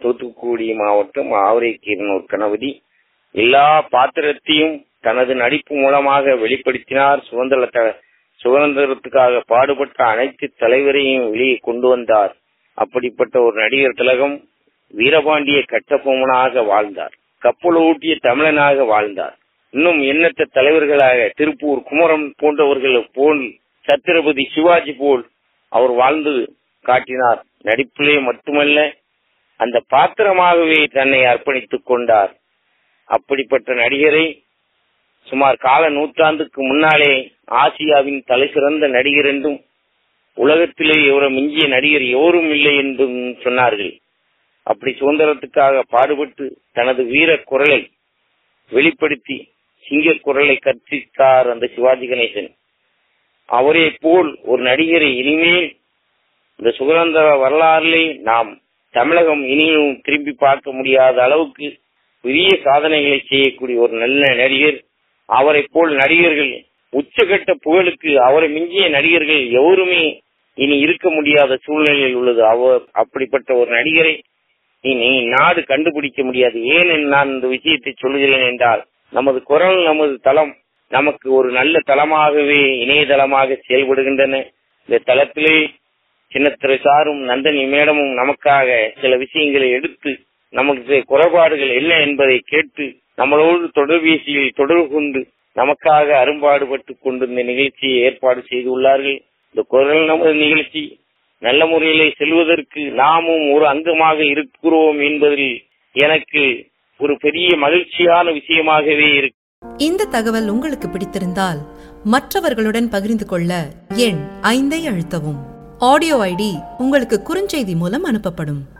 தூத்துக்குடி மாவட்டம் ஆவரைக்கீரனூர் கணபதி எல்லா பாத்திரத்தையும் தனது நடிப்பு மூலமாக வெளிப்படுத்தினார் சுதந்திர த- சுதந்திரத்துக்காக பாடுபட்ட அனைத்து தலைவரையும் வெளியே கொண்டு வந்தார் அப்படிப்பட்ட ஒரு நடிகர் திலகம் வீரபாண்டிய கட்டபொம்மனாக வாழ்ந்தார் கப்பலூட்டிய தமிழனாக வாழ்ந்தார் இன்னும் எண்ணற்ற தலைவர்களாக திருப்பூர் குமரன் போன்றவர்கள் போல் சத்திரபதி சிவாஜி போல் அவர் வாழ்ந்து காட்டினார் நடிப்பிலே மட்டுமல்ல அந்த பாத்திரமாகவே தன்னை அர்ப்பணித்துக் கொண்டார் அப்படிப்பட்ட நடிகரை சுமார் கால நூற்றாண்டுக்கு முன்னாலே ஆசியாவின் தலைசிறந்த நடிகர் என்றும் உலகத்திலே இவரை மிஞ்சிய நடிகர் எவரும் இல்லை என்றும் சொன்னார்கள் அப்படி சுதந்திரத்துக்காக பாடுபட்டு தனது வீர குரலை வெளிப்படுத்தி சிங்க குரலை கற்பித்தார் அந்த சிவாஜி கணேசன் அவரை போல் ஒரு நடிகரை இனிமேல் இந்த சுதந்திர வரலாறிலே நாம் தமிழகம் இனியும் திரும்பி பார்க்க முடியாத அளவுக்கு பெரிய சாதனைகளை செய்யக்கூடிய ஒரு நல்ல நடிகர் அவரை போல் நடிகர்கள் உச்சகட்ட புகழுக்கு அவரை மிஞ்சிய நடிகர்கள் எவருமே இனி இருக்க முடியாத சூழ்நிலையில் உள்ளது அவர் அப்படிப்பட்ட ஒரு நடிகரை இனி நாடு கண்டுபிடிக்க முடியாது ஏன் நான் இந்த விஷயத்தை சொல்லுகிறேன் என்றால் நமது குரல் நமது தளம் நமக்கு ஒரு நல்ல தளமாகவே இணையதளமாக செயல்படுகின்றன இந்த தளத்திலே சின்னத்திரை சாரும் நந்தனி மேடமும் நமக்காக சில விஷயங்களை எடுத்து நமக்கு குறைபாடுகள் என்ன என்பதை கேட்டு நம்மளோடு தொலைபேசியில் தொடர்பு கொண்டு நமக்காக அரும்பாடுபட்டு கொண்டு இந்த நிகழ்ச்சியை ஏற்பாடு செய்துள்ளார்கள் இந்த குரல் நமது நிகழ்ச்சி நல்ல முறையிலே செல்வதற்கு நாமும் ஒரு அங்கமாக இருக்கிறோம் என்பதில் எனக்கு ஒரு பெரிய மகிழ்ச்சியான விஷயமாகவே இருக்கு இந்த தகவல் உங்களுக்கு பிடித்திருந்தால் மற்றவர்களுடன் பகிர்ந்து கொள்ள எண் ஐந்தை அழுத்தவும் ஆடியோ ஐடி உங்களுக்கு குறுஞ்செய்தி மூலம் அனுப்பப்படும்